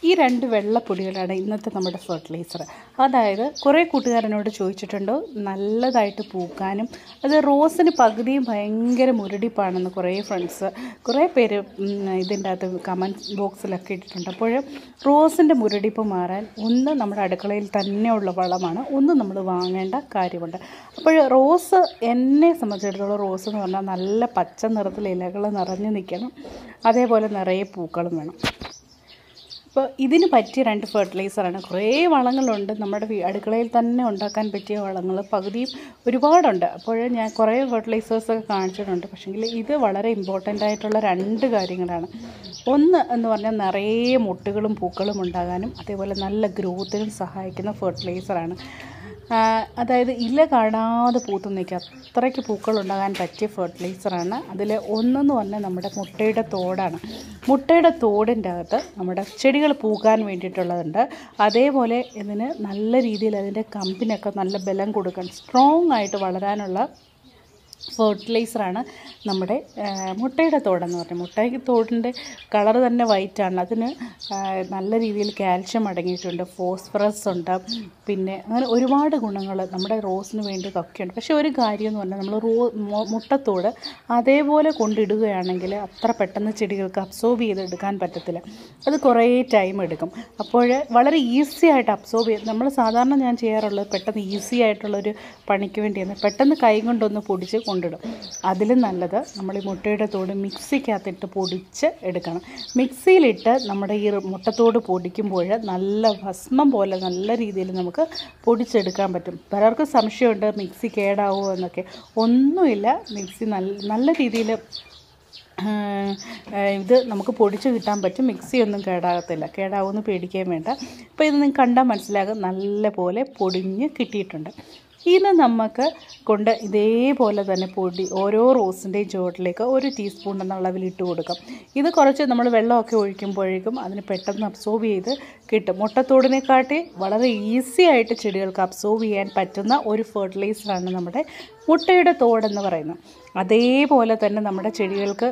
ഈ രണ്ട് വെള്ളപ്പൊടികളാണ് ഇന്നത്തെ നമ്മുടെ ഫെർട്ടിലൈസർ അതായത് കുറേ കൂട്ടുകാരനോട് ചോദിച്ചിട്ടുണ്ടോ നല്ലതായിട്ട് പൂക്കാനും അത് റോസിന് പകുതിയും ഭയങ്കര മുരടിപ്പാണെന്ന് കുറേ ഫ്രണ്ട്സ് കുറേ പേര് ഉം, ഇതിൻ്റെ അകത്ത് കമൻറ്റ് ബോക്സിലൊക്കെ ഇട്ടിട്ടുണ്ട് അപ്പോൾ റോസിൻ്റെ മുരടിപ്പ് മാറാൻ ഒന്ന് നമ്മുടെ അടുക്കളയിൽ തന്നെയുള്ള വളമാണ് ഒന്ന് നമ്മൾ വാങ്ങേണ്ട കാര്യമുണ്ട് അപ്പോൾ റോസ് എന്നെ സംബന്ധിച്ചിടത്തോളം റോസ് എന്ന് പറഞ്ഞാൽ നല്ല പച്ച നിറത്തിൽ ഇലകൾ നിറഞ്ഞു നിൽക്കണം അതേപോലെ നിറയെ പൂക്കളും വേണം അപ്പോൾ ഇതിന് പറ്റിയ രണ്ട് ഫെർട്ടിലൈസറാണ് കുറേ വളങ്ങളുണ്ട് നമ്മുടെ വീ- അടുക്കളയിൽ തന്നെ ഉണ്ടാക്കാൻ പറ്റിയ വളങ്ങൾ പകുതിയും ഒരുപാടുണ്ട് അപ്പോൾ ഞാൻ കുറേ ഫെർട്ടിലൈസേഴ്സൊക്കെ കാണിച്ചിട്ടുണ്ട് പക്ഷേങ്കിൽ ഇത് വളരെ ഇമ്പോർട്ടൻ്റ് ആയിട്ടുള്ള രണ്ട് കാര്യങ്ങളാണ് ഒന്ന് എന്ന് പറഞ്ഞാൽ നിറയെ മുട്ടുകളും പൂക്കളും ഉണ്ടാകാനും അതേപോലെ നല്ല ഗ്രോത്തിനും സഹായിക്കുന്ന ഫെർട്ടിലൈസറാണ് ആ, അതായത് ഇല കാണാതെ പൂത്ത് നിൽക്കുക അത്രയ്ക്ക് പൂക്കൾ ഉണ്ടാകാൻ പറ്റിയ ഫെർട്ടിലൈസറാണ് അതിൽ ഒന്നെന്ന് പറഞ്ഞാൽ നമ്മുടെ മുട്ടയുടെ തോടാണ് മുട്ടയുടെ തോടിൻ്റെ അകത്ത് നമ്മുടെ ചെടികൾ പൂക്കാൻ വേണ്ടിയിട്ടുള്ളതുണ്ട് അതേപോലെ ഇതിന് നല്ല രീതിയിൽ അതിൻ്റെ കമ്പിനൊക്കെ നല്ല ബലം കൊടുക്കാൻ സ്ട്രോങ് ആയിട്ട് വളരാനുള്ള ഫെർട്ടിലൈസറാണ് നമ്മുടെ ആ, മുട്ടയുടെ തോടെന്ന് പറഞ്ഞാൽ മുട്ടയുടെ തോടിൻ്റെ കളർ തന്നെ വൈറ്റാണ് അതിന് ആ, നല്ല രീതിയിൽ കാൽഷ്യം അടങ്ങിയിട്ടുണ്ട് ഫോസ്ഫറസ് ഉണ്ട് പിന്നെ അങ്ങനെ ഒരുപാട് ഗുണങ്ങൾ നമ്മുടെ റോസിന് വേണ്ടി ഒക്കെയുണ്ട് പക്ഷേ ഒരു കാര്യം എന്ന് പറഞ്ഞാൽ നമ്മൾ റോ മു- മുട്ടത്തോട് അതേപോലെ കൊണ്ടിടുകയാണെങ്കിൽ അത്ര പെട്ടെന്ന് ചെടികൾക്ക് അബ്സോർബ് ചെയ്തെടുക്കാൻ പറ്റത്തില്ല അത് കുറേ ടൈം എടുക്കും അപ്പോൾ വളരെ ഈസി ആയിട്ട് അബ്സോർബ് ചെയ്ത് നമ്മൾ സാധാരണ ഞാൻ ചെയ്യാറുള്ളത് പെട്ടെന്ന് ഈസി ആയിട്ടുള്ളൊരു പണിക്ക് വേണ്ടിയാണ് പെട്ടെന്ന് കൈ കൊണ്ടൊന്ന് പൊടിച്ച് കൊണ്ടിടും അതിലും നല്ലത് നമ്മൾ ഈ മുട്ടയുടെ തോട് മിക്സിക്കകത്തിട്ട് പൊടിച്ച് എടുക്കണം മിക്സിയിലിട്ട് നമ്മുടെ ഈ മുട്ടത്തോട് പൊടിക്കുമ്പോൾ നല്ല ഭസ്മം പോലെ നല്ല രീതിയിൽ നമുക്ക് പൊടിച്ചെടുക്കാൻ പറ്റും പലർക്കും സംശയമുണ്ട് മിക്സി കേടാവുമോ എന്നൊക്കെ ഒന്നുമില്ല മിക്സി നല്ല നല്ല രീതിയിൽ ഇത് നമുക്ക് പൊടിച്ച് കിട്ടാൻ പറ്റും മിക്സി ഒന്നും കേടാകത്തില്ല കേടാവുമെന്ന് പേടിക്കാൻ വേണ്ട അപ്പോൾ ഇത് നിങ്ങൾക്ക് കണ്ടാൽ മനസ്സിലാകും നല്ല പോലെ പൊടിഞ്ഞ് കിട്ടിയിട്ടുണ്ട് ഇത് നമുക്ക് കൊണ്ട് ഇതേപോലെ തന്നെ പൊടി ഓരോ റോസിൻ്റെയും ചുവട്ടിലേക്ക് ഒരു ടീസ്പൂൺ എന്ന അളവിൽ ഇട്ട് കൊടുക്കാം ഇത് കുറച്ച് നമ്മൾ വെള്ളമൊക്കെ ഒഴിക്കുമ്പോഴേക്കും അതിന് പെട്ടെന്ന് അബ്സോർബ് ചെയ്ത് കിട്ടും മുട്ടത്തോടിനെക്കാട്ടി വളരെ ഈസി ആയിട്ട് ചെടികൾക്ക് അബ്സോർബ് ചെയ്യാൻ പറ്റുന്ന ഒരു ഫെർട്ടിലൈസറാണ് നമ്മുടെ മുട്ടയുടെ തോടെന്ന് പറയുന്നത് അതേപോലെ തന്നെ നമ്മുടെ ചെടികൾക്ക്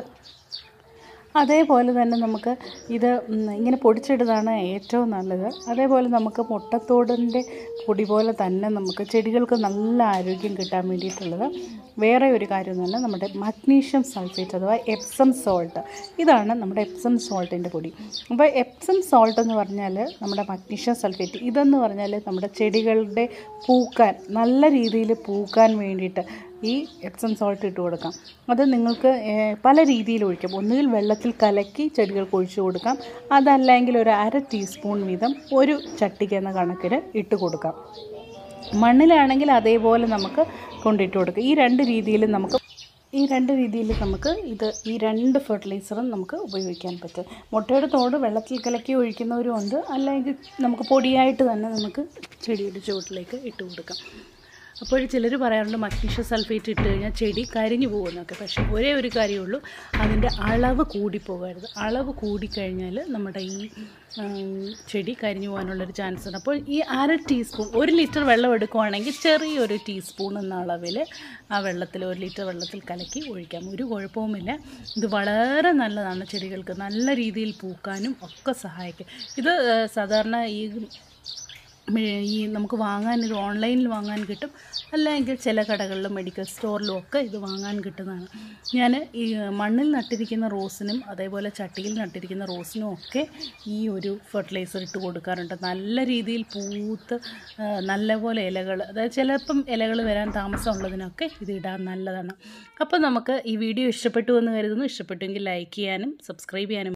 അതേപോലെ തന്നെ നമുക്ക് ഇത് ഉം, ഇങ്ങനെ പൊടിച്ചിടുന്നതാണ് ഏറ്റവും നല്ലത് അതേപോലെ നമുക്ക് മുട്ടത്തോടിൻ്റെ പൊടി പോലെ തന്നെ നമുക്ക് ചെടികൾക്ക് നല്ല ആരോഗ്യം കിട്ടാൻ വേണ്ടിയിട്ടുള്ളത് വേറെ ഒരു കാര്യം എന്ന് പറഞ്ഞാൽ നമ്മുടെ മഗ്നീഷ്യം സൾഫേറ്റ് അഥവാ എപ്സം സോൾട്ട് ഇതാണ് നമ്മുടെ എപ്സം സോൾട്ടിൻ്റെ പൊടി അപ്പോൾ എപ്സം സോൾട്ട് എന്ന് പറഞ്ഞാൽ നമ്മുടെ മഗ്നീഷ്യം സൾഫേറ്റ് ഇതെന്ന് പറഞ്ഞാൽ നമ്മുടെ ചെടികളുടെ പൂക്കാൻ നല്ല രീതിയിൽ പൂക്കാൻ വേണ്ടിയിട്ട് ഈ എപ്സം സോൾട്ട് ഇട്ട് കൊടുക്കാം അത് നിങ്ങൾക്ക് ഏഹ്, പല രീതിയിൽ ഒഴിക്കാം ഒന്നുകിൽ വെള്ളത്തിൽ കലക്കി ചെടികൾക്ക് ഒഴിച്ചു കൊടുക്കാം അതല്ലെങ്കിൽ ഒരു അര ടീസ്പൂൺ വീതം ഒരു ചട്ടിക്ക് എന്ന കണക്കിന് ഇട്ട് കൊടുക്കാം മണ്ണിലാണെങ്കിൽ അതേപോലെ നമുക്ക് കൊണ്ടിട്ട് കൊടുക്കാം ഈ രണ്ട് രീതിയിൽ നമുക്ക് ഈ രണ്ട് രീതിയിൽ നമുക്ക് ഇത് ഈ രണ്ട് ഫെർട്ടിലൈസറും നമുക്ക് ഉപയോഗിക്കാൻ പറ്റും മുട്ടയുടെ തോട് വെള്ളത്തിൽ കലക്കി ഒഴിക്കുന്നവരും ഉണ്ട് അല്ലെങ്കിൽ നമുക്ക് പൊടിയായിട്ട് തന്നെ നമുക്ക് ചെടിയുടെ ചുവട്ടിലേക്ക് ഇട്ട് കൊടുക്കാം അപ്പോൾ ചിലർ പറയാറുണ്ട് മഗ്നീഷ്യം സൾഫേറ്റ് ഇട്ട് കഴിഞ്ഞാൽ ചെടി കരിഞ്ഞു പോകുന്നൊക്കെ പക്ഷേ ഒരേ ഒരു കാര്യമുള്ളൂ അതിൻ്റെ അളവ് കൂടിപ്പോകരുത് അളവ് കൂടിക്കഴിഞ്ഞാൽ നമ്മുടെ ഈ ഉം, ചെടി കരിഞ്ഞു പോകാനുള്ളൊരു ചാൻസ് ഉണ്ട് അപ്പോൾ ഈ അര ടീസ്പൂൺ ഒരു ലിറ്റർ വെള്ളം എടുക്കുവാണെങ്കിൽ ചെറിയൊരു ടീസ്പൂൺ എന്ന അളവിൽ ആ വെള്ളത്തിൽ ഒരു ലിറ്റർ വെള്ളത്തിൽ കലക്കി ഒഴിക്കാം ഒരു കുഴപ്പവുമില്ല ഇത് വളരെ നല്ലതാണ് ചെടികൾക്ക് നല്ല രീതിയിൽ പൂക്കാനും ഒക്കെ സഹായിക്കും ഇത് ഏഹ്, സാധാരണ ഈ മേ- ഈ നമുക്ക് വാങ്ങാൻ ഇത് ഓൺലൈനിൽ വാങ്ങാൻ കിട്ടും അല്ലെങ്കിൽ ചില കടകളിലും മെഡിക്കൽ സ്റ്റോറിലും ഒക്കെ ഇത് വാങ്ങാൻ കിട്ടുന്നതാണ് ഞാൻ ഈ മണ്ണിൽ നട്ടിരിക്കുന്ന റോസിനും അതേപോലെ ചട്ടിയിൽ നട്ടിരിക്കുന്ന റോസിനും ഒക്കെ ഈ ഒരു ഫെർട്ടിലൈസർ ഇട്ട് കൊടുക്കാറുണ്ട് നല്ല രീതിയിൽ പൂത്ത് ആ, നല്ലപോലെ ഇലകൾ അതായത് ചിലപ്പം ഇലകൾ വരാൻ താമസമുള്ളതിനൊക്കെ ഇത് ഇടാൻ നല്ലതാണ് അപ്പോൾ നമുക്ക് ഈ വീഡിയോ ഇഷ്ടപ്പെട്ടു എന്ന് കരുതുന്നു ഇഷ്ടപ്പെട്ടുവെങ്കിൽ ലൈക്ക് ചെയ്യാനും സബ്സ്ക്രൈബ് ചെയ്യാനും